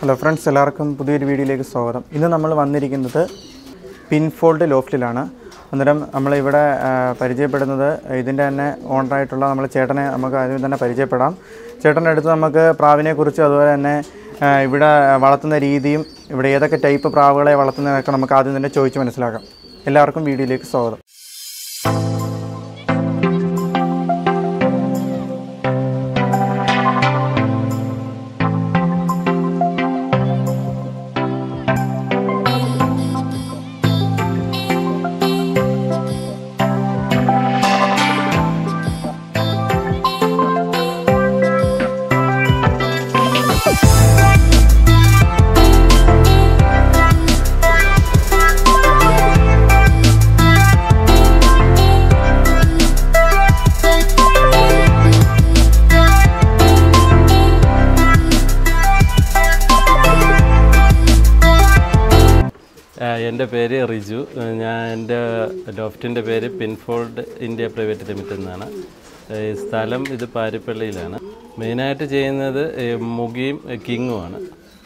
Hello friends എല്ലാവർക്കും പുതിയൊരു വീഡിയോയിലേക്ക് സ്വാഗതം ഇന്ന് നമ്മൾ വന്നിരിക്കുന്നത് പിൻഫോൾഡ് ലോഫ്റ്റിലാണ് അന്നേരം നമ്മളിവിടെ ആ, പരിചയപ്പെടുന്നത് ഇതിൻ്റെ തന്നെ ഓണറായിട്ടുള്ള നമ്മൾ ചേട്ടനെ നമുക്ക് ആദ്യം തന്നെ പരിചയപ്പെടാം ചേട്ടൻ്റെ അടുത്ത് നമുക്ക് പ്രാവിനെക്കുറിച്ചും അതുപോലെ തന്നെ ആ, ഇവിടെ വളർത്തുന്ന രീതിയും ഇവിടെ ഏതൊക്കെ ടൈപ്പ് പ്രാവുകളെ വളർത്തുന്നതൊക്കെ നമുക്ക് ആദ്യം തന്നെ ചോദിച്ച് മനസ്സിലാക്കാം എല്ലാവർക്കും വീഡിയോയിലേക്ക് സ്വാഗതം ആ, എൻ്റെ പേര് റിജു ഞാൻ എൻ്റെ ലോഫ്റ്റിൻ്റെ പേര് പിൻഫോൾഡ് ഇന്ത്യ പ്രൈവറ്റ് ലിമിറ്റഡ് എന്നാണ് ഈ സ്ഥലം ഇത് പാരിപ്പള്ളിയിലാണ് മെയിനായിട്ട് ചെയ്യുന്നത് ഈ മുഗിയും കിങ്ങുമാണ്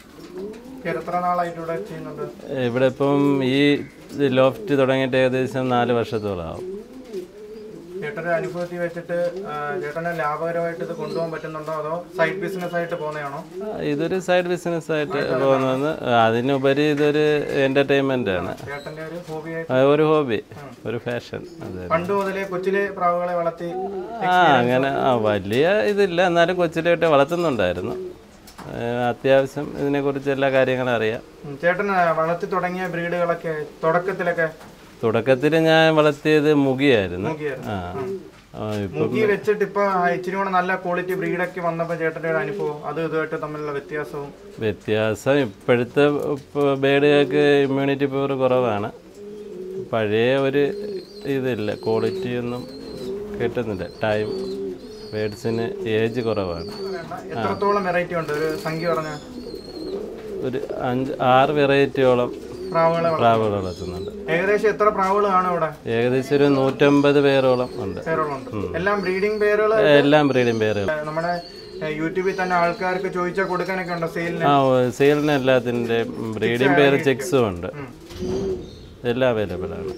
എത്ര നാളായിട്ട് ഇവിടെ ചെയ്യുന്നുണ്ട് ഇവിടെ ഇപ്പം ഈ ലോഫ്റ്റ് തുടങ്ങിയിട്ട് ഏകദേശം നാല് വർഷത്തോളമാവും ചേട്ടൻ്റെ അനുഭവത്തിൽ വെച്ചിട്ട് ആ, ചേട്ടന് ലാഭകരമായിട്ട് ഇത് കൊണ്ടുപോകാൻ പറ്റുന്നുണ്ടോ അതോ സൈഡ് ബിസിനസ് ആയിട്ട് പോകുന്നതാണോ ആ, ഇതൊരു സൈഡ് ബിസിനസ് ആയിട്ട് പോകുന്നത് അതിനുപരി ഇതൊരു എൻ്റർടൈൻമെൻ്റ് ആണ് ചേട്ടൻ്റെ ഒരു ഹോബി ആയിട്ട് ആ, ഒരു ഹോബി ഒരു ഫാഷൻ അതെ പണ്ട് മുതലേ കൊച്ചിലെ പ്രാവുകളെ വളർത്തി ആ അങ്ങനെ ആ വലിയ ഇതില്ല എന്നാലും കൊച്ചിലോട്ട് വളർത്തുന്നുണ്ടായിരുന്നു ഏ, അത്യാവശ്യം ഇതിനെക്കുറിച്ച് എല്ലാ കാര്യങ്ങളും അറിയാം ഉം, ചേട്ടൻ ആ, വളർത്തി തുടങ്ങിയ ബ്രീഡുകളൊക്കെ തുടക്കത്തിലൊക്കെ തുടക്കത്തിൽ ഞാൻ വളർത്തിയത് മുഗിയായിരുന്നു മുഖിയായിരുന്നു. ആ ആ, ഇപ്പം മുഖി വെച്ചിട്ട് ഇപ്പൊ ആ, ഇച്ചിരി കൂടെ നല്ല ക്വാളിറ്റി ബ്രീഡൊക്കെ വന്നപ്പോൾ ചേട്ടൻ്റെ ഒരു അനുഭവം അത് ഇതുമായിട്ട് തമ്മിലുള്ള വ്യത്യാസവും വ്യത്യാസം ഇപ്പോഴത്തെ ബേഡുകൾക്ക് ഇമ്മ്യൂണിറ്റി പവർ കുറവാണ് പഴയ ഒരു ഇതില്ല ക്വാളിറ്റി ഒന്നും കിട്ടുന്നില്ല ടൈം ബേഡ്സിന് ഏജ് കുറവാണ് എത്രത്തോളം വെറൈറ്റി ഉണ്ട് ഒരു സംഖ്യ പറഞ്ഞ ഒരു അഞ്ച് ആറ് വെറൈറ്റിയോളം പ്രാവുകളെ വള- പ്രാവുകൾ വളർത്തുന്നുണ്ട് ഏകദേശം എത്ര പ്രാവുകൾ കാണും ഇവിടെ ഏകദേശം ഒരു നൂറ്റമ്പത് പേരോളം ഉണ്ട് പേരുകളുണ്ട് എല്ലാം ബ്രീഡിംഗ് പേരുകൾ എല്ലാം ബ്രീഡിംഗ് പേരുകൾ നമ്മുടെ ഏ, യൂട്യൂബിൽ തന്നെ ആൾക്കാർക്ക് ചോദിച്ചാൽ കൊടുക്കാനൊക്കെ ഉണ്ടോ സെയിലിന് ആ സെയിലിന് എല്ലാത്തിൻ്റെ ബ്രീഡിംഗ് പേര് ചെക്സും ഉണ്ട് എല്ലാം അവൈലബിൾ ആണ്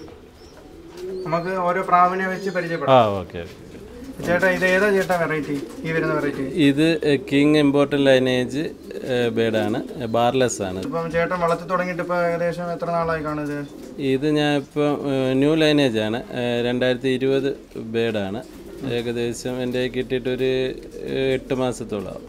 നമുക്ക് ഓരോ പ്രാവിനെ വെച്ച് പരിചയപ്പെടാം ആ ഓക്കെ ചേട്ടാ ഇത് ഏതാ ചേട്ടാ വെറൈറ്റി ഈ വരുന്ന വെറൈറ്റി ഇത് കിങ് ഇമ്പോർട്ടൻ്റ് ലൈനേജ് ബേഡാണ് ബാർലെസ് ആണ് ഇപ്പം ചേട്ടൻ വളർത്തി തുടങ്ങിയിട്ട് ഇപ്പൊ ഏകദേശം എത്ര നാളായി കാണുന്നത് ഇത് ഞാൻ ഇപ്പം ന്യൂ ലൈനേജ് ആണ് രണ്ടായിരത്തി ഇരുപത് ബേഡാണ് ഏകദേശം എൻ്റെ കിട്ടിയിട്ടൊരു ഏഹ്, എട്ട് മാസത്തോളം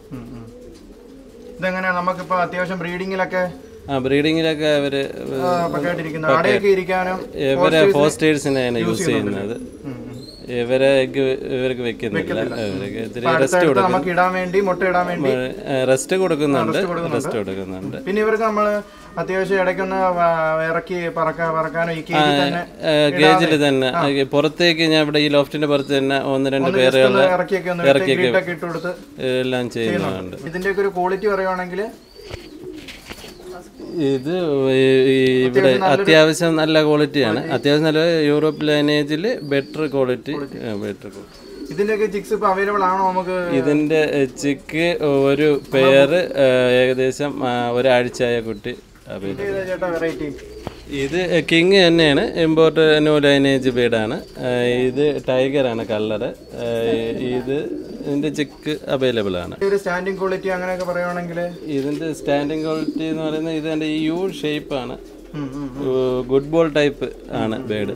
ഇതെങ്ങനെയാ നമുക്കിപ്പോ അത്യാവശ്യം ബ്രീഡിങ്ങിലൊക്കെ ആ ബ്രീഡിങ്ങിലൊക്കെ അവർ പക്കായിട്ടിരിക്കുന്നത് അവിടെയൊക്കെ ഇരിക്കാനും ഇവരെ ഫോസ്റ്റേഴ്സിനെയാണ് യൂസ് ചെയ്യുന്നത് ഉം, ഉം. ഇവരെ egg ഇവർക്ക് വെക്കുന്നില്ല ഇവർക്ക് ഇത്തിരി റെസ്റ്റ് അടുത്തടുത്ത് കൊടുക്കും നമുക്ക് ഇടാൻ വേണ്ടി മുട്ട ഇടാൻ വേണ്ടി റെസ്റ്റ് കൊടുക്കുന്നുണ്ട് റെസ്റ്റ് കൊടുക്കുന്നുണ്ട് പിന്നെ ഇവർക്ക് നമ്മള് അത്യാവശ്യം ഇടയ്ക്കൊന്ന് വ- ഇറക്കി പറക്കാൻ പറക്കാനോ ഈ കേജ് തന്നെ ഗേജിൽ തന്നെ ഈ പുറത്തേക്ക് ഞാൻ ഇവിടെ ഈ ലോഫ്റ്റിന്റെ പുറത്ത് തന്നെ ഒന്ന് രണ്ട് പേരുകൾ ഒന്ന് ഇറക്കിയൊക്കെ ഒന്ന് ഇട്ട് ഗ്രിഡൊക്കെ ഇട്ട് കൊടുത്ത് എല്ലാം ചെയ്യുന്നുണ്ട് ഇതിന്റെയൊക്കെ ഒരു ക്വാളിറ്റി പറയുവാണെങ്കിൽ ഇത് ഈ- ഈ ഇവിടെ അത്യാവശ്യം നല്ല ക്വാളിറ്റിയാണ് അത്യാവശ്യം നല്ല യൂറോപ്പ് ലൈനേജിൽ ബെറ്റർ ക്വാളിറ്റി ബെറ്റർ ഇതിന്റെയൊക്കെ ചിക്സ് ഇപ്പൊ അവൈലബിൾ ആണോ നമുക്ക് ഇതിന്റെ ചിക്ക് ഒരു പെയർ ഏകദേശം ആ, ഒരാഴ്ചയായ കുട്ടി available. ഏതാ ചേട്ടാ വെറൈറ്റി ഇത് കിങ് തന്നെയാണ് ഇമ്പോർട്ട് ന്യൂ ലൈനേജ് ബീഡാണ് ഇത് ടൈഗറാണ് കളറ് ഇത് ഇതിൻ്റെ ചിക്ക് അവൈലബിൾ ആണ് ഒരു സ്റ്റാൻഡിങ് ക്വാളിറ്റി അങ്ങനെയൊക്കെ പറയുവാണെങ്കിൽ ഇതിൻ്റെ സ്റ്റാൻഡിങ് ക്വാളിറ്റി എന്ന് പറയുന്നത് ഇതിൻ്റെ ഈ യു ഷേപ്പാണ് ഗുഡ് ബോൾ ടൈപ്പ് ആണ് ബേഡ്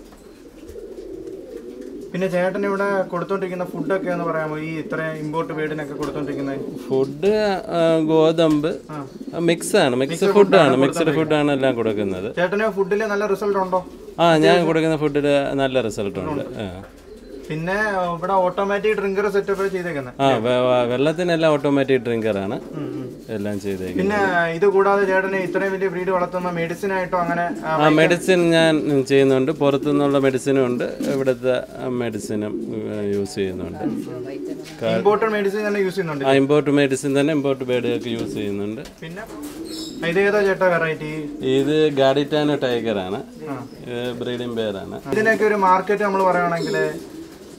പിന്നെ ചേട്ടൻ ഇവിടെ കൊടുത്തോണ്ടിരിക്കുന്ന ഫുഡൊക്കെ എന്ന് പറയാമോ ഈ ഇത്ര ഇമ്പോർട്ട് വീടിനൊക്കെ കൊടുത്തോണ്ടിരിക്കുന്നത് ഫുഡ് ഗോതമ്പ് മിക്സ് ആണ് മിക്സ് ഫുഡാണ് മിക്സ്ഡ് ഫുഡാണ് എല്ലാം കൊടുക്കുന്നത് ചേട്ടന് ഫുഡിൽ നല്ല റിസൾട്ട് ഉണ്ടോ ആ ഞാൻ കൊടുക്കുന്ന ഫുഡിൽ നല്ല റിസൾട്ട് ഉണ്ട് ആ. പിന്നെ ഇവിടെ ഓട്ടോമാറ്റിക് ഡ്രിങ്കർ സെറ്റപ്പ് ചെയ്തേക്കുന്നത് ആ വെ- വെ- വെള്ളത്തിനെല്ലാം ഓട്ടോമാറ്റിക് ഡ്രിങ്കറാണ് എല്ലാം ചെയ്തേക്കുന്നത് പിന്നെ ഇത് കൂടാതെ ചേട്ടന് ഇത്രയും വലിയ ബ്രീഡ് വളർത്തുന്ന മെഡിസിൻ ആയിട്ടോ അങ്ങനെ ആ, ആ മെഡിസിൻ ഞാൻ ചെയ്യുന്നുണ്ട് പുറത്തുനിന്നുള്ള മെഡിസിനും ഉണ്ട് ഇവിടുത്തെ മെഡിസിനും യൂസ് ചെയ്യുന്നുണ്ട് ഇമ്പോർട്ടഡ് മെഡിസിൻ തന്നെ യൂസ് ചെയ്യുന്നുണ്ട് ആ ഇമ്പോർട്ട് മെഡിസിൻ തന്നെ ഇമ്പോർട്ട് ബേഡുകൾക്ക് യൂസ് ചെയ്യുന്നുണ്ട് പിന്നെ ഇതേതാ ചേട്ടാ വെറൈറ്റി ഇത് ഗാഡിറ്റാന ടൈഗറാണ് ബ്രീഡിംഗ് പേരാണ് ഇതിനൊക്കെ ഒരു മാർക്കറ്റ് നമ്മൾ പറയുകയാണെങ്കിൽ ഇപ്പൊ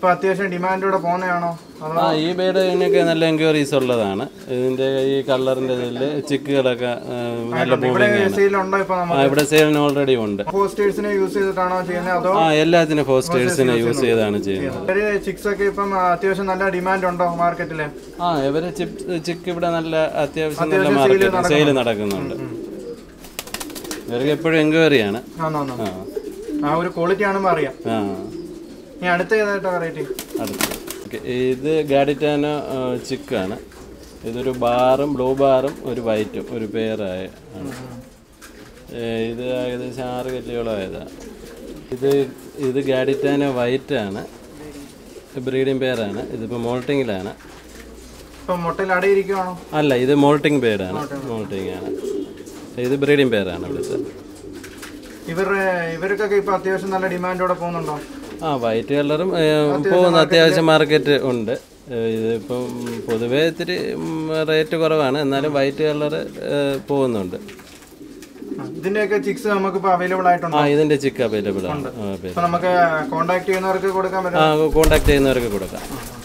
ഇപ്പൊ അത്യാവശ്യം ഡിമാൻഡോടെ പോകുന്നതാണോ അതോ ആ ഈ ബേഡിനൊക്കെ നല്ല എൻക്വയറീസ് ഉള്ളതാണ് ഇതിന്റെ ഈ കളറിന്റെ ഇതിൽ ചിക്കുകളൊക്കെ ആ, നല്ല ഇവിടെ മൂവിങ് ആണ് സെയിലുണ്ടോ ഇപ്പൊ ആ നമുക്ക് ഇവിടെ സെയിലിന് ഓൾറെഡി ഉണ്ട് പോസ്റ്റേഴ്സിനെ യൂസ് ചെയ്തിട്ടാണോ ചെയ്യുന്നത് അതോ ആ എല്ലാത്തിനും ഫോസ്റ്റേഴ്സിനെ യൂസ് ചെയ്താണ് ചെയ്യുന്നത് ഒരു ചിക്സ് ഒക്കെ ഇപ്പം അത്യാവശ്യം നല്ല ഡിമാൻഡ് ഉണ്ടോ മാർക്കറ്റില് ആ ഇവര് ചിപ്പ് ചിക്ക് ഇവിടെ നല്ല അത്യാവശ്യം നല്ല മാർക്കറ്റ് സെയിൽ നടക്കുന്നുണ്ട് ഇവർക്ക് എപ്പോഴും എൻക്വയറിയാണ് ആണോ ആ ആ ഒരു ക്വാളിറ്റി ആണെന്ന് അറിയാം ആ ഇനി അടുത്ത ഏതായിട്ടാ വെറൈറ്റി അടുത്ത് ഓക്കെ ഇത് ഗാഡിറ്റാനോ ചിക്കാണ് ഇതൊരു ബാറും ബ്ലൂ ബാറും ഒരു വൈറ്റും ഒരു പെയറായ ആണ്. ഏ, ഇത് ഏകദേശം ആറ് കല്ലുകളോ ആയതാണ് ഇത് ഇത് ഗാഡിറ്റാനോ വൈറ്റാണ് ബ്രീഡിംഗ് പെയറാണ് ഇതിപ്പോൾ മോൾട്ടിങ്ങിലാണ് ഇപ്പൊ മുട്ടയിൽ അടയിരിക്കുവാണോ അല്ല ഇത് മോൾട്ടിംഗ് പേരാണ് മോൾട്ടിംഗ് ആണ് ഇത് ബ്രീഡിംഗ് പേരാണ് ഇവിടുത്തെ ഇവരുടെ ഇവർക്കൊക്കെ ഇപ്പൊ അത്യാവശ്യം നല്ല ഡിമാൻഡോടെ പോകുന്നുണ്ടോ ആ വൈറ്റ് കളറും പോകുന്ന അത്യാവശ്യം മാർക്കറ്റ് ഉണ്ട് ഏ, ഇതിപ്പം പൊതുവേ ഇത്തിരി റേറ്റ് കുറവാണ് എന്നാലും വൈറ്റ് കളർ പോകുന്നുണ്ട് ആ, ഇതിന്റെയൊക്കെ ചിക്സ് നമുക്ക് ഇപ്പൊ അവൈലബിൾ ആയിട്ടുണ്ടോ ആ ഇതിൻ്റെ ചിക്ക് അവൈലബിൾ ആണ് available. ഇപ്പൊ നമുക്ക് കോണ്ടാക്ട് ചെയ്യുന്നവർക്ക് കൊടുക്കാൻ പറ്റും ആ കോണ്ടാക്ട് ചെയ്യുന്നവർക്ക് കൊടുക്കാം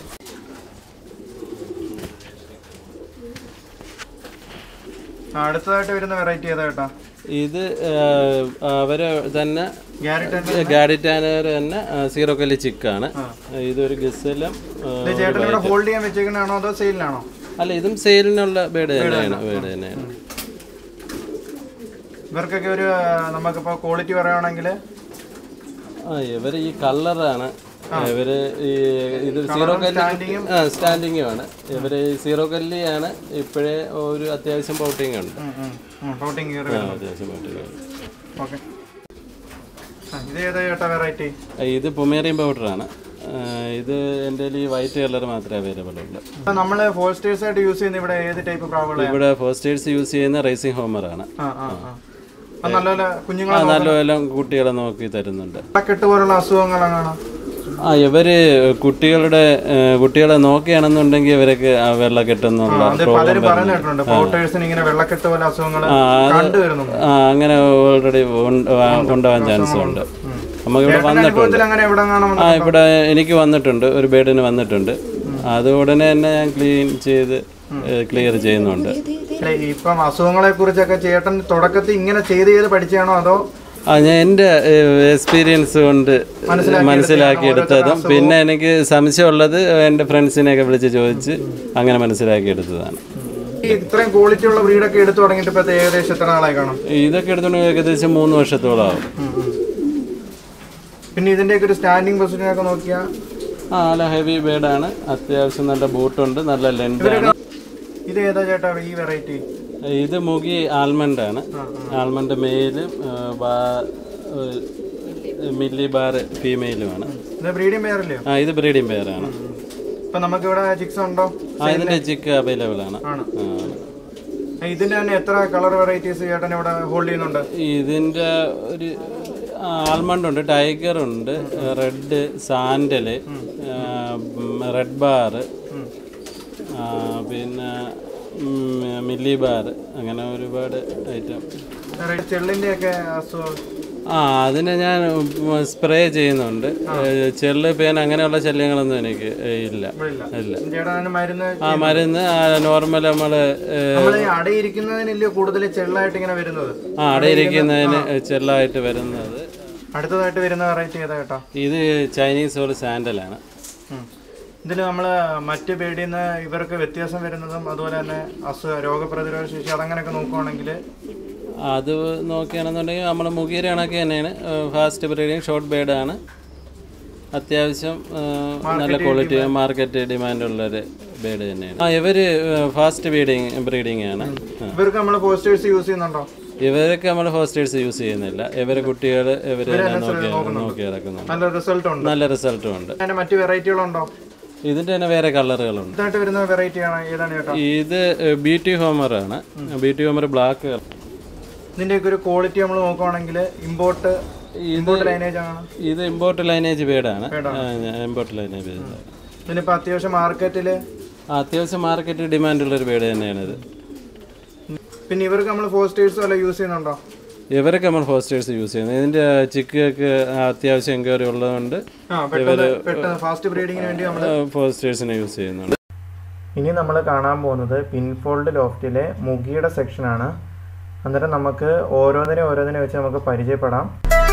ആ, അടുത്തതായിട്ട് വരുന്ന വെറൈറ്റി ഏതാ കേട്ടാ ഇത് ഏ, അവര് തന്നെ ഗ്യാരറ്റ് ഗാഡിറ്റാനർ തന്നെ സീറോ കല്ലി ചിക്കാണ് ഇതൊരു ഗസലും ഇത് ചേട്ടൻ ഇവിടെ ഹോൾഡ് ചെയ്യാൻ വെച്ചേക്കണാണോ അതോ സെയിലിനാണോ അല്ല ഇതും സെയിലിനുള്ള ബേഡ് തന്നെയാണ് ബേഡ് തന്നെയാണ് ഇവർക്കൊക്കെ ഒരു നമുക്കിപ്പോ ക്വാളിറ്റി പറയുകയാണെങ്കിൽ ആ ഇവര് ഈ കളറാണ് ഇവര് ഈ ഇത് സീറോ കല്ലി ആ സ്റ്റാൻഡിങ്ങും ആണ് ഇവര് ഈ സീറോ കല്ലിയാണ് ഇപ്പോഴേ ഒരു അത്യാവശ്യം പൗട്ടിങ് ഉണ്ട് പ്രോട്ടീൻ കയറി ആ, അത്യാവശ്യം പൗട്ടിങ് ഉണ്ട് ഓക്കെ ഇത് ഏതാ ചേട്ടാ വെറൈറ്റി ആ, ഇത് പൊമേറിയൻ പൗഡറാണ് ഇത് എൻ്റെ ഈ വൈറ്റ് കളർ മാത്രമേ അവൈലബിൾ ഉള്ളൂ ഇപ്പൊ നമ്മള് ഫോൾസ്റ്റേഴ്സ് ആയിട്ട് യൂസ് ചെയ്യുന്ന ഇവിടെ ഏത് ടൈപ്പ് പ്രാവുകളെ ഇവിടെ ഫസ്റ്റേഴ്സ് യൂസ് ചെയ്യുന്ന റേസിംഗ് ഹോമറാണ് ആ ആ ആ ആ, നല്ലപോലെ ആ കുഞ്ഞുങ്ങളെ നല്ലപോലെ കുട്ടികളെ നോക്കി തരുന്നുണ്ട് വെള്ളക്കെട്ട് പോലുള്ള അസുഖങ്ങൾ അങ്ങനെ ആ ഇവര് കുട്ടികളുടെ ഏ, കുട്ടികളെ നോക്കുകയാണെന്നുണ്ടെങ്കിൽ ഇവരൊക്കെ ആ വെള്ളം കെട്ടുന്നുള്ള അത് പലരും പറയുന്ന കേട്ടിട്ടുണ്ട് പോട്ടേഴ്സിന് ഇങ്ങനെ വെള്ളക്കെട്ട് പോലെ അസുഖങ്ങൾ ആ, അത് കണ്ടുവരുന്നു ആ അങ്ങനെ ഓൾറെഡി ഉണ്ടാവാൻ ചാൻസ് ഉണ്ട് നമുക്കിവിടെ വന്നിട്ടുണ്ട് അനുഭവത്തിൽ അങ്ങനെ എവിടെ കാണാൻ ആ ഇവിടെ എനിക്ക് വന്നിട്ടുണ്ട് ഒരു ബേഡിന് വന്നിട്ടുണ്ട് അത് ഉടനെ തന്നെ ഞാൻ ക്ലീൻ ചെയ്ത് ക്ലിയർ ചെയ്യുന്നുണ്ട് അല്ലെ ഇപ്പം അസുഖങ്ങളെ കുറിച്ചൊക്കെ ചേട്ടൻ തുടക്കത്തിൽ ഇങ്ങനെ ചെയ്ത് ചെയ്ത് പഠിച്ചാണോ അതോ ആ ഞാൻ എൻ്റെ എക്സ്പീരിയൻസ് കൊണ്ട് മനസ്സിലാക്കിയെടുത്തതും പിന്നെ എനിക്ക് സംശയമുള്ളത് എൻ്റെ ഫ്രണ്ട്സിനെയൊക്കെ വിളിച്ച് ചോദിച്ച് അങ്ങനെ മനസ്സിലാക്കിയെടുത്തതാണ് ഈ ഇത്രയും ക്വാളിറ്റി ഉള്ള ബ്രീഡൊക്കെ എടുത്തു തുടങ്ങിയിട്ട് ഇപ്പൊ ഏകദേശം എത്ര നാളായി കാണും ഇതൊക്കെ എടുത്തുകൊണ്ട് ഏകദേശം മൂന്ന് വർഷത്തോളം ആവും പിന്നെ ഇതിന്റെയൊക്കെ ഒരു സ്റ്റാൻഡിങ് പൊസിഷനൊക്കെ നോക്കിയാൽ ആ നല്ല ഹെവി ബേഡാണ് അത്യാവശ്യം നല്ല ബൂട്ടുണ്ട് നല്ല ലെങ്താണ് ഇത് ഏതാ ചേട്ടാ ഈ വെറൈറ്റി ഇത് മുഗി ആൽമണ്ട് ആണ് ആൽമണ്ട് മെയിലും മില്ലി ബാർ ഫീമെയിലുമാണ് ഇത് ബ്രീഡിംഗ് പേരല്ലയോ ആ ഇത് ബ്രീഡിംഗ് പെയറാണ് ഇപ്പൊ നമുക്ക് ഇവിടെ ചിക്സ് ഉണ്ടോ ആ ഇതിന്റെ ചിക്ക് അവൈലബിൾ ആണ് ആണ് ആ. ഇതിന്റെ തന്നെ എത്ര കളർ വെറൈറ്റീസ് ചേട്ടൻ ഇവിടെ ഹോൾഡ് ചെയ്യുന്നുണ്ട് ഇതിന്റെ ഒരു ആൽമണ്ട് ഉണ്ട് ടൈഗർ ഉണ്ട് റെഡ് സാൻഡല് റെഡ് ബാർ പിന്നെ മില്ലി ബാർ അങ്ങനെ ഒരുപാട് ഐറ്റം ചെള്ളിന്റെ ഒക്കെ അസുഖം ആ അതിന് ഞാൻ സ്പ്രേ ചെയ്യുന്നുണ്ട് ചെള്ള് പേൻ അങ്ങനെയുള്ള ശല്യങ്ങളൊന്നും എനിക്ക് ഇല്ല ഇല്ല. ഇല്ല ചേട്ടൻ അതിന് മരുന്ന് ആ മരുന്ന് നോർമൽ നമ്മള് ഏ, നമ്മൾ ഈ അടയിരിക്കുന്നതിനല്ലേ കൂടുതൽ ചെള്ളായിട്ട് ഇങ്ങനെ വരുന്നത് ആ അടയിരിക്കുന്നതിന് ചെള്ളായിട്ട് വരുന്നത് അടുത്തതായിട്ട് വരുന്ന വെറൈറ്റി ഏതാ കേട്ടോ ഇത് ചൈനീസ് ഒരു സാൻഡലാണ് ഇതിൽ നമ്മൾ മറ്റ് പേടിയിൽ നിന്ന് ഇവർക്ക് വ്യത്യാസം വരുന്നതും അതുപോലെ തന്നെ അസുഖ രോഗപ്രതിരോധ ശേഷി അതങ്ങനെയൊക്കെ നോക്കുവാണെങ്കിൽ അത് നോക്കുകയാണെന്നുണ്ടെങ്കിൽ നമ്മൾ മുഖീര കണക്ക് തന്നെയാണ് ഫാസ്റ്റ് ബ്രീഡിങ് ഷോർട്ട് ബേഡാണ് അത്യാവശ്യം ആ, നല്ല ക്വാളിറ്റി മാർക്കറ്റ് ഡിമാൻഡ് ഉള്ളൊരു ബേഡ് തന്നെയാണ് ആ ഇവര് ഫാസ്റ്റ് ബ്രീഡിങ് ബ്രീഡിംഗ് ആണ് ആ. ഇവർക്ക് നമ്മൾ പോസ്റ്റേഴ്സ് യൂസ് ചെയ്യുന്നുണ്ടോ ഇവരൊക്കെ നമ്മൾ ഹോസ്റ്റേഴ്സ് യൂസ് ചെയ്യുന്നില്ല ഇവരെ കുട്ടികൾ ഇവരെ നോക്കി നോക്കി ഇറക്കുന്നുണ്ട് നല്ല റിസൾട്ട് ഉണ്ട് നല്ല റിസൾട്ടും ഉണ്ട് അതിന്റെ മറ്റ് വെറൈറ്റികളുണ്ടോ ഇതിന്റെ തന്നെ വേറെ കളറുകളുണ്ട് ഇതായിട്ട് വരുന്ന വെറൈറ്റി ആണ് ഏതാണ് ചേട്ടാ ഇത് ബ്യൂട്ടി ഹോമർ ആണ് ബ്യൂട്ടി ഹോമർ ബ്ലാക്ക് ഇതിന്റെയൊക്കെ ഒരു ക്വാളിറ്റി നമ്മൾ നോക്കുവാണെങ്കിൽ ഇമ്പോർട്ട് ഇമ്പോർട്ട് ലൈനേജ് ആണ് ഇത് ഇമ്പോർട്ട് ലൈനേജ് ബേഡാണ് ഇമ്പോർട്ട് ലൈനേജ് ബേഡ് ഇതിനിപ്പോൾ അത്യാവശ്യം മാർക്കറ്റിൽ അത്യാവശ്യം മാർക്കറ്റ് ഡിമാൻഡ് ഉള്ള ഒരു ബേഡ് തന്നെയാണ് ഇത് പിന്നെ ഇവർക്ക് നമ്മൾ പോസ്റ്റേഴ്സ് വല്ല യൂസ് ചെയ്യുന്നുണ്ടോ ഇവരൊക്കെ നമ്മൾ ഫോസ്റ്റേഴ്സ് യൂസ് ചെയ്യുന്നത് ഇതിൻ്റെ ചിക്കൊക്കെ അത്യാവശ്യം എൻക്വയറി ഉള്ളതുകൊണ്ട് ആ പെട്ടെന്ന് പെട്ടെന്ന് ഫാസ്റ്റ് ബ്രീഡിങ്ങിന് വേണ്ടി നമ്മൾ ഫോസ്റ്റേഴ്സിനെ യൂസ് ചെയ്യുന്നുണ്ട് ഇനി നമ്മൾ കാണാൻ പോകുന്നത് പിൻഫോൾഡ് ലോഫ്റ്റിലെ മുഗിയുടെ സെക്ഷനാണ് അന്നേരം നമുക്ക് ഓരോന്നിനെ ഓരോന്നിനെ വെച്ച് നമുക്ക് പരിചയപ്പെടാം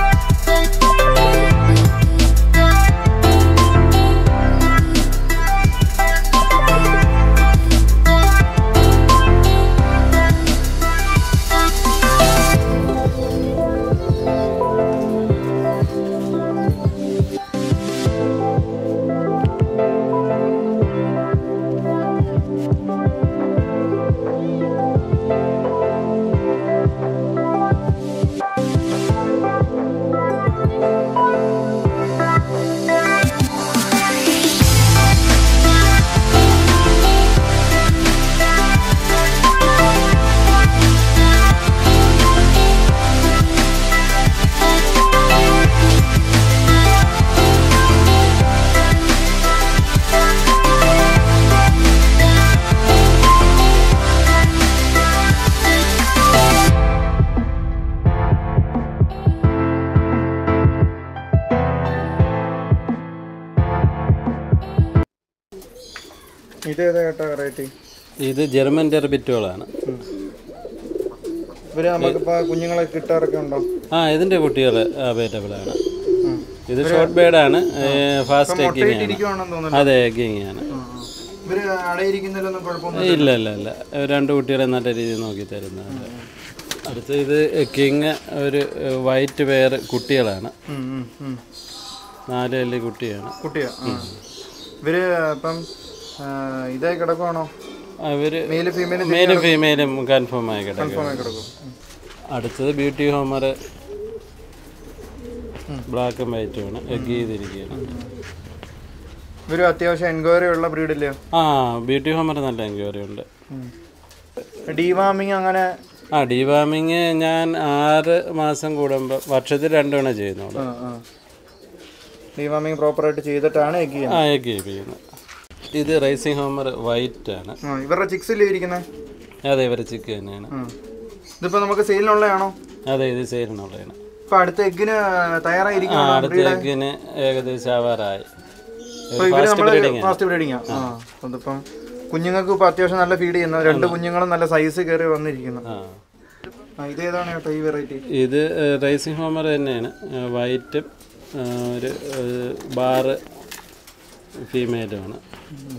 ഇത് ഏതാ കേട്ടോ വെറൈറ്റി ഇത് ജർമ്മൻ ടെർബിറ്റുകളാണ് ഇവര് നമുക്കിപ്പോൾ കുഞ്ഞുങ്ങളെ കിട്ടാറൊക്കെ ഉണ്ടോ ആ ഇതിൻ്റെ കുട്ടികൾ അവൈലബിൾ ആണ് ഇത് ഷോർട്ട് ബേഡാണ് ഫാസ്റ്റ് എക്കിങ് ആണ് ഇരിക്കുവാണെന്ന് തോന്നുന്നു അതെ എക്കിങ് ആണ് ഇവര് അടയിരിക്കുന്നതിലൊന്നും കുഴപ്പമൊന്നും ഇല്ല ഇല്ല ഇല്ല രണ്ട് കുട്ടികളെ നല്ല രീതിയിൽ നോക്കി തരുന്നതാണ് അടുത്ത ഇത് കിങ് ഒരു വൈറ്റ് പെയർ കുട്ടികളാണ് ഉം, ഉം, ഉം. നാല് അല്ലി കുട്ടിയാണ് കുട്ടിയാ ആ. ഇവര് ഇപ്പം ആ, ഇതായി കിടക്കുവാണോ അവര് മെയില് ഫീമെയിൽ മെയിലും ഫീമെയിലും കൺഫേം ആയി കിടക്കും കിടക്കും അടുത്തത് ബ്യൂട്ടി ഹോമർ ബ്ലാക്കും വൈറ്റുമാണ് എഗ് ചെയ്തിരിക്കുകയാണ് ഇവര് അത്യാവശ്യം എൻക്വയറി ഉള്ള ബ്രീഡില്ലയോ ആ ബ്യൂട്ടി ഹോമർ നല്ല എൻക്വയറി ഉണ്ട് ഡീവാമിങ് അങ്ങനെ ആ ഡിവാമിങ് ഞാൻ ആറ് മാസം കൂടുമ്പോൾ വർഷത്തിൽ രണ്ട് തവണ ചെയ്യുന്നുള്ളൂ ഡീവാമിങ് പ്രോപ്പറായിട്ട് ചെയ്തിട്ടാണ് എഗ് ചെയ്യുന്നത് ആ എഗ് ചെയ്യുന്നത് ഇത് റൈസിങ് ഹോമർ വൈറ്റ് ആണ് ആ, ഇവരുടെ ചിക്സില്ലേ ഇരിക്കുന്നത് അതെ ഇവരെ ചിക്ക് തന്നെയാണ് ഇതിപ്പോ നമുക്ക് സെയിലിനുള്ളതാണോ അതെ ഇത് സെയിലിനുള്ളതാണ് ഇപ്പൊ അടുത്ത എഗ്ഗിന് ആ തയ്യാറായിരിക്കും അടുത്ത എഗ്ഗിന് ഏകദേശം ആവാറായി ഇപ്പൊ ഇവര് നമ്മള് ഫാസ്റ്റ് ബ്രീഡിംഗ് ആ അതിപ്പം കുഞ്ഞുങ്ങൾക്ക് ഇപ്പൊ അത്യാവശ്യം നല്ല ഫീഡ് ചെയ്യുന്നു രണ്ട് കുഞ്ഞുങ്ങളും നല്ല സൈസ് കയറി വന്നിരിക്കുന്നു ആ ആ, ഇത് ഏതാണ് കേട്ടോ ഈ വെറൈറ്റി ഇത് റൈസിങ് ഹോമർ തന്നെയാണ് വൈറ്റും ഒരു ബാറ് ഫീമെയിലുമാണ്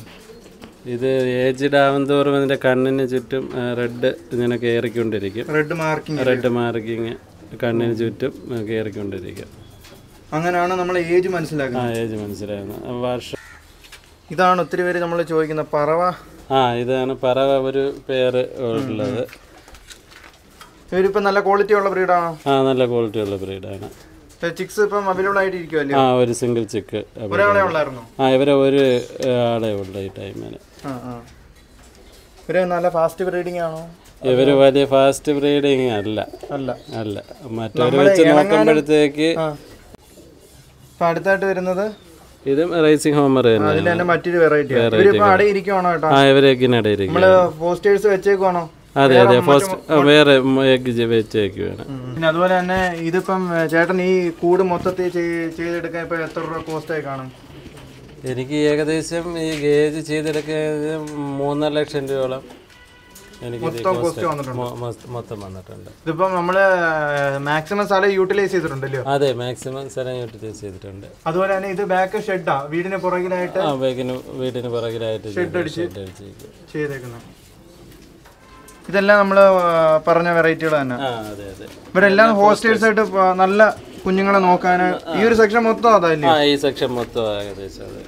ഇത് ഏജ്ഡ് ആവും തോറും ഇതിൻ്റെ കണ്ണിന് ചുറ്റും റെഡ് ഇങ്ങനെ കയറിക്കൊണ്ടിരിക്കും റെഡ് മാർക്കിംഗ് റെഡ് മാർക്കിങ് കണ്ണിന് ചുറ്റും കയറിക്കൊണ്ടിരിക്കും അങ്ങനെയാണ് നമ്മൾ ഏജ് ആ മനസ്സിലാക്കുന്നത് ഏജ് മനസ്സിലാകുന്നു വർഷം ഇതാണ് ഒത്തിരി പേര് നമ്മൾ ചോദിക്കുന്നത് പറവ ആ ഇതാണ് പറവ ഒരു പേര് ഉള്ളത് ഇവരിപ്പോ നല്ല ക്വാളിറ്റി ഉള്ള ബ്രീഡാണോ ആ നല്ല ക്വാളിറ്റി ഉള്ള ബ്രീഡാണ് ചിക്സ് ഇപ്പം അവൈലബിൾ ആയിട്ട് ഇരിക്കുമല്ലേ ആ ഒരു സിംഗിൾ ചിക്ക് ഒരാളെ ഉള്ളായിരുന്നോ ആ ഇവരെ ഒരു ആളെ ഉള്ളു ഈ ടൈമിന് ആ ആ ഇവര് നല്ല ഫാസ്റ്റ് ബ്രീഡിംഗ് ആണോ ഇവര് വലിയ ഫാസ്റ്റ് ബ്രീഡിങ് അല്ല അല്ല അല്ല മറ്റവരെ വെച്ച് നോക്കുമ്പോഴത്തേക്ക് ആ ഇപ്പൊ അടുത്തായിട്ട് വരുന്നത് ഇതും റൈസിങ് ഹോമർ തന്നെ അതിൽ തന്നെ മറ്റൊരു വെറൈറ്റി ഇവരിപ്പോ അട ഇരിക്കുവാണോ കേട്ടോ ആ ഇവരൊക്കെ നമ്മള് പോസ്റ്റേഴ്സ് വെച്ചേക്കുവാണോ അതെ അതെ ഫസ്റ്റ് വേറെ എഗ് വെച്ചേക്കുവാണ് പിന്നെ അതുപോലെ തന്നെ ഇതിപ്പം ഏ, ചേട്ടൻ ഈ കൂട് മൊത്തത്തിൽ ചെയ്- ചെയ്തെടുക്കാൻ ഇപ്പൊ എത്ര രൂപ കോസ്റ്റ് ആയി കാണും എനിക്ക് ഏകദേശം ഈ ഗേജ് ചെയ്തെടുക്കുന്നത് മൂന്നര ലക്ഷം രൂപയോളം എനിക്ക് ഇത് മൊത്തം cost കോസ്റ്റ് വന്നിട്ടുണ്ട് മൊ- മൊ- മൊത്തം വന്നിട്ടുണ്ട് ഇതിപ്പം നമ്മള് മാക്സിമം സ്ഥലം യൂട്ടിലൈസ് ചെയ്തിട്ടുണ്ടല്ലോ അതെ മാക്സിമം സ്ഥലം യൂട്ടിലൈസ് ചെയ്തിട്ടുണ്ട് അതുപോലെ തന്നെ ഇത് ബാക്ക് ഷെഡാ വീടിന് പുറകിലായിട്ട് ആ ബാക്കിന് വീടിന് പുറകിലായിട്ട് ഷെഡ് അടിച്ചിരിക്കും ചെയ്തേക്കുന്നത് ഇതെല്ലാം നമ്മള് ആ, പറഞ്ഞ വെറൈറ്റികൾ തന്നെ ആ അതെ അതെ ഇവരെല്ലാം ഹോസ്റ്റേഴ്സ് ആയിട്ട് പ- നല്ല കുഞ്ഞുങ്ങളെ നോക്കാൻ ഈ ഒരു സെക്ഷൻ മൊത്തം അതല്ലേ ആ ഈ സെക്ഷൻ മൊത്തം ഏകദേശം അതെ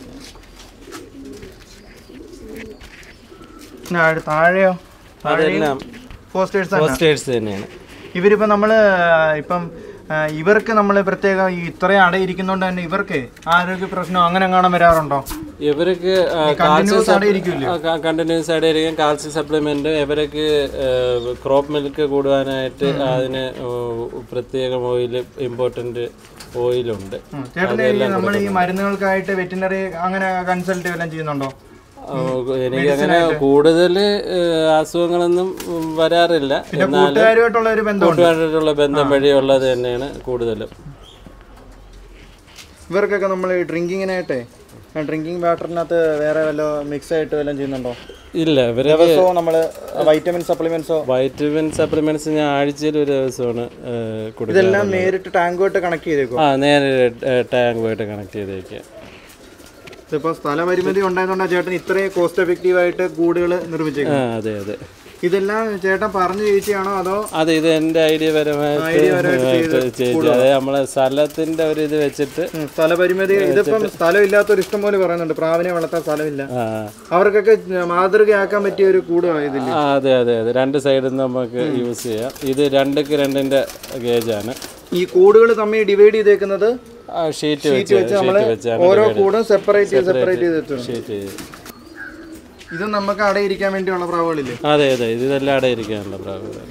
പിന്നെ ആഴ് താഴെയോ അതെല്ലാം ഹോസ്റ്റേഴ്സ് തന്നെ പോസ്റ്റേഴ്സ് തന്നെയാണ് ഇവരിപ്പോ നമ്മള് ഇപ്പം ആ, ഇവർക്ക് നമ്മൾ പ്രത്യേകം ഈ ഇത്രയും അടയിരിക്കുന്നോണ്ട് തന്നെ ഇവർക്ക് ആരോഗ്യ പ്രശ്നം അങ്ങനെ കാണാൻ വരാറുണ്ടോ ഇവർക്ക് കണ്ടിന്യൂസ് അടയിരിക്കില്ലേ കണ്ടിന്യൂസ് ആയിട്ടിരിക്കും കാൽസ്യം സപ്ലിമെന്റ് ഇവർക്ക് ക്രോപ്പ് മിൽക്ക് കൂടുവാനായിട്ട് അതിന് ഏഹ്, പ്രത്യേകം ഓയിൽ ഇമ്പോർട്ടന്റ് ഓയിലുണ്ട് ചേട്ടന് നമ്മൾ ഈ മരുന്നുകൾക്കായിട്ട് വെറ്റിനറി അങ്ങനെ കൺസൾട്ട് എല്ലാം ചെയ്യുന്നുണ്ടോ എനിക്ക് അങ്ങനെ കൂടുതൽ അസുഖങ്ങളൊന്നും ഉം, വരാറില്ല എന്നാലും കൂട്ടുകാരുമായിട്ടുള്ള ഒരു ബന്ധമുണ്ട് കൂട്ടുകാരായിട്ടുള്ള ബന്ധം വഴിയുള്ളത് തന്നെയാണ് കൂടുതലും ഇവർക്കൊക്കെ നമ്മൾ ഡ്രിങ്കിങ്ങിനായിട്ടേ ഡ്രിങ്കിങ് വാട്ടറിനകത്ത് വേറെ വല്ല മിക്സ് ആയിട്ട് വല്ലതും ചെയ്യുന്നുണ്ടോ ഇല്ല ഇവര് ദിവസവും നമ്മൾ വൈറ്റമിൻ സപ്ലിമെന്റ്സോ വൈറ്റമിൻ സപ്ലിമെന്റ്സ് ഞാൻ ആഴ്ചയിൽ ഒരു ദിവസമാണ് ഏഹ്, കൊടുക്കുക ഇതെല്ലാം നേരിട്ട് ടാങ്കുമായിട്ട് കണക്ട് ചെയ്തേക്കും ആ നേരെ ടാങ്കുമായിട്ട് കണക്ട് ചെയ്തേക്കുക ഇതിപ്പോ സ്ഥലപരിമിതി ഉണ്ടായതുകൊണ്ടാണ് ചേട്ടൻ ഇത്രയും കോസ്റ്റ് എഫക്റ്റീവ് ആയിട്ട് കൂടുകൾ നിർമ്മിച്ചേക്കുന്നത് ആ അതെ അതെ ഇതെല്ലാം ചേട്ടൻ പറഞ്ഞു ചോദിച്ചാണോ അതോ അതെ ഇത് എൻ്റെ ഐഡിയ പരമായിട്ട് ചെയ്തു അതെ നമ്മളെ സ്ഥലത്തിന്റെ ഒരു ഇത് വെച്ചിട്ട് ഉം, സ്ഥലപരിമിതി ഇതിപ്പം സ്ഥലം ഇല്ലാത്തൊരു ഇഷ്ടം പോലെ പറയുന്നുണ്ട് പ്രാവിനെ വളർത്താൻ സ്ഥലമില്ല ആ അവർക്കൊക്കെ മാതൃകയാക്കാൻ പറ്റിയ ഒരു കൂടുമാണ് ഇതില് ആ, അതെ അതെ അതെ രണ്ട് സൈഡിൽ നിന്ന് നമുക്ക് യൂസ് ചെയ്യാം ഇത് രണ്ടക്ക് രണ്ടിന്റെ ഗേജാണ് ഈ കൂടുകൾ തമ്മിൽ ഡിവൈഡ് ചെയ്തേക്കുന്നത് ഷീറ്റ് വെച്ച് ഷീറ്റ് വെച്ചാണ് ഓരോ കൂടും സെപ്പറേറ്റ് ചെയ്ത് സെപ്പറേറ്റ് ചെയ്തിട്ടുണ്ട് ഷീറ്റ് ഇത് നമുക്ക് അടയിരിക്കാൻ വേണ്ടിയുള്ള പ്രാവുകളില്ലേ അതെ അതെ ഇതെല്ലാം അവിടെ ഇരിക്കാനുള്ള പ്രാവുകൾ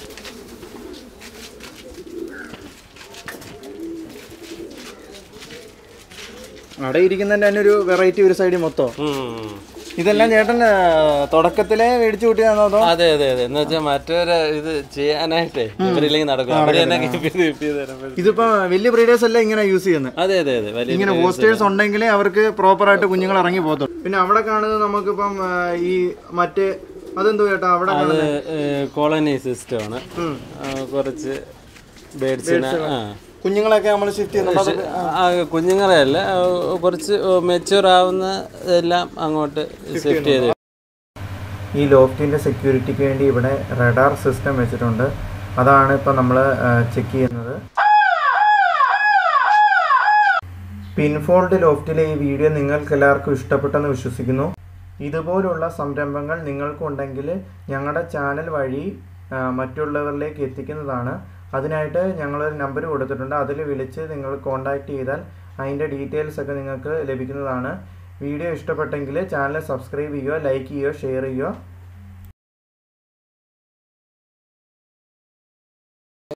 അടയിരിക്കുന്നതിന്റെ തന്നെ ഒരു വെറൈറ്റി ഒരു സൈഡിൽ മൊത്തം ഇതെല്ലാം ചേട്ടൻ ആ, തുടക്കത്തിലേ മേടിച്ചു കൂട്ടിയാണോ അതോ അതെ അതെ അതെ എന്ന് വെച്ചാൽ മറ്റൊരു ഇത് ചെയ്യാനായിട്ടേ ഇവരില്ലെങ്കിൽ നടക്കും അവര് തന്നെ keep ചെയ്ത് keep ചെയ്ത് തരുമ്പോൾ. ഇതിപ്പോ വലിയ ബ്രീഡേഴ്സ് എല്ലാം ഇങ്ങനെ യൂസ് ചെയ്യുന്നത് അതെ അതെ അതെ വലിയ ഇങ്ങനെ ഹോസ്റ്റേഴ്സ് ഉണ്ടെങ്കിലേ അവർക്ക് പ്രോപ്പർ ആയിട്ട് കുഞ്ഞുങ്ങൾ ഇറങ്ങി പോകത്തുള്ളൂ പിന്നെ അവിടെ കാണുന്നത് നമുക്കിപ്പം ആ, ഈ മറ്റേ അതെന്തോ ചേട്ടാ അവിടെ അത് കോളനി സിസ്റ്റമാണ് കുറച്ച് ബേഡ്സിനെ ആ കുഞ്ഞുങ്ങളൊക്കെ നമ്മൾ ഷിഫ്റ്റ് ചെയ്യുന്നുണ്ട് അത് ആ, കുഞ്ഞുങ്ങളെ അല്ല ആ, കുറച്ച് മെച്യൂർ ആവുന്ന എല്ലാം അങ്ങോട്ട് സെറ്റ് ചെയ്ത് ഈ ലോഫ്റ്റിൻ്റെ സെക്യൂരിറ്റിക്ക് വേണ്ടി ഇവിടെ റഡാർ സിസ്റ്റം വെച്ചിട്ടുണ്ട് അതാണ് ഇപ്പം നമ്മൾ ചെക്ക് ചെയ്യുന്നത് പിൻഫോൾഡ് ലോഫ്റ്റിലെ ഈ വീഡിയോ നിങ്ങൾക്ക് എല്ലാവർക്കും ഇഷ്ടപ്പെട്ടെന്ന് വിശ്വസിക്കുന്നു ഇതുപോലുള്ള സംരംഭങ്ങൾ നിങ്ങൾക്കുണ്ടെങ്കിൽ ഞങ്ങളുടെ ചാനൽ വഴി ആ, മറ്റുള്ളവരിലേക്ക് എത്തിക്കുന്നതാണ് അതിനായിട്ട് ഞങ്ങളൊരു നമ്പർ കൊടുത്തിട്ടുണ്ട് അതിൽ വിളിച്ച് നിങ്ങൾ കോൺടാക്റ്റ് ചെയ്താൽ അതിൻ്റെ ഡീറ്റെയിൽസ് ഒക്കെ നിങ്ങൾക്ക് ലഭിക്കുന്നതാണ് വീഡിയോ ഇഷ്ടപ്പെട്ടെങ്കിൽ ചാനൽ സബ്സ്ക്രൈബ് ചെയ്യുക ലൈക്ക് ചെയ്യുക ഷെയർ ചെയ്യുക